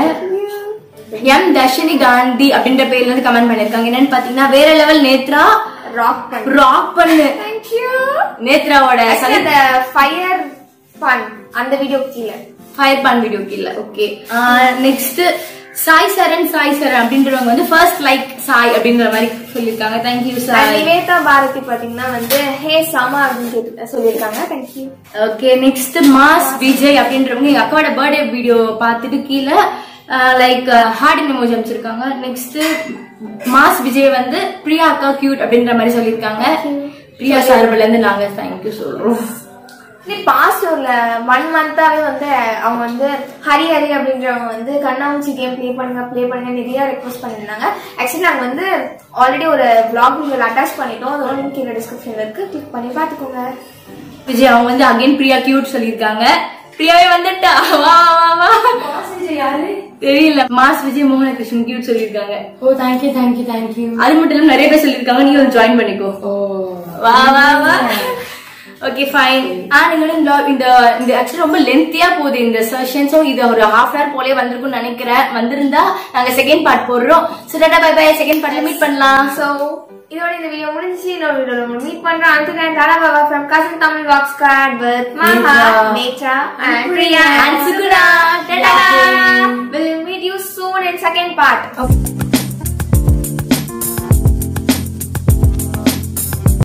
[SPEAKER 2] எம் தர்ஷினி காந்தி அப்படின்ற பேர்ல இருந்து கமெண்ட் பண்ணிருக்காங்க என்னன்னு பாத்தீங்கன்னா வேற லெவல் நேத்ரா
[SPEAKER 1] ராக் பண்ண
[SPEAKER 2] ராக் பண்ணு
[SPEAKER 1] தேங்க்யூ
[SPEAKER 2] நேத்ராவோட
[SPEAKER 1] ஆக்சுவலி அந்த ஃபயர் பன் அந்த வீடியோ கீழே
[SPEAKER 2] ஃபயர் பான் வீடியோ கீழ ஓகே நெக்ஸ்ட் சாய் சரண் சாய் சரண் அப்படின்றவங்க வந்து ஃபர்ஸ்ட் லைக் சாய் அப்படின்ற மாதிரி சொல்லியிருக்காங்க தேங்க்யூ
[SPEAKER 1] And
[SPEAKER 2] சாய்
[SPEAKER 1] நிவேதா பாரதி பாத்தீங்கன்னா வந்து ஹே சாமா அப்படின்னு கேட்டு- சொல்லியிருக்காங்க thank you
[SPEAKER 2] okay next mass Vijay அப்படின்றவங்க எங்க அக்காவோட பர்த்டே வீடியோ பார்த்துட்டு கீழே லைக் ஹார்ட் எமோஜி அமைச்சிருக்காங்க நெக்ஸ்ட் மாஸ் விஜய் வந்து பிரியா அக்கா கியூட் அப்படின்ற மாதிரி சொல்லியிருக்காங்க பிரியா சார்பில் இருந்து நாங்க தேங்க்யூ சொல்றோம்
[SPEAKER 1] நீ பாஸ்டூர்ல ஒன் மந்தாவே வந்து அவங்க வந்து ஹரி ஹரி அப்படின்றவங்க வந்து கண்ணாமூச்சி கேம் ப்ளே பண்ணுங்க ப்ளே பண்ணுங்க நிறைய ரெக்வஸ்ட் பண்ணியிருந்தாங்க ஆக்சுவலி நாங்க வந்து ஆல்ரெடி ஒரு vlog வீடியோ அட்டாச் பண்ணிட்டோம் அதோட லிங்க் கீழே டிஸ்கிரிப்ஷன்ல இருக்கு கிளிக் பண்ணி பாத்துக்கோங்க
[SPEAKER 2] விஜய் அவங்க வந்து அகைன் பிரியா கியூட் சொல்லியிருக்காங்க பிரியாவே வந்துட்டா வா வா வா தெரியல மாஸ் விஜய் மோகன கிருஷ்ணன் கியூட் சொல்லியிருக்காங்க
[SPEAKER 3] ஓ தேங்க்யூ தேங்க்யூ தேங்க்யூ
[SPEAKER 2] அது மட்டும் இல்லாம நிறைய பேர் சொல்லியிருக்காங்க நீ வந்து ஜாயின் பண்ணிக்கோ வா வா வா ஓகே ஃபைன் ஆ நீங்க இந்த இந்த இந்த ஆக்சுவலி ரொம்ப லென்த்தியா போகுது இந்த செஷன் ஸோ இது ஒரு ஹாஃப் அன் போலே வந்திருக்கும்னு நினைக்கிறேன் வந்திருந்தா நாங்க செகண்ட் பார்ட் போடுறோம் so tata bye bye second பார்ட்ல மீட் பண்ணலாம்
[SPEAKER 1] சோ இதோட இந்த வீடியோ முடிஞ்சுச்சு இன்னொரு வீடியோல நம்ம மீட் பண்றோம் அடுத்த நான் தாரா பாபா ஃப்ரம் கசன் Tamil walk squad with Maha Nethra and Priya
[SPEAKER 2] And Suguna. Ta-da.
[SPEAKER 1] We'll meet you soon in second part.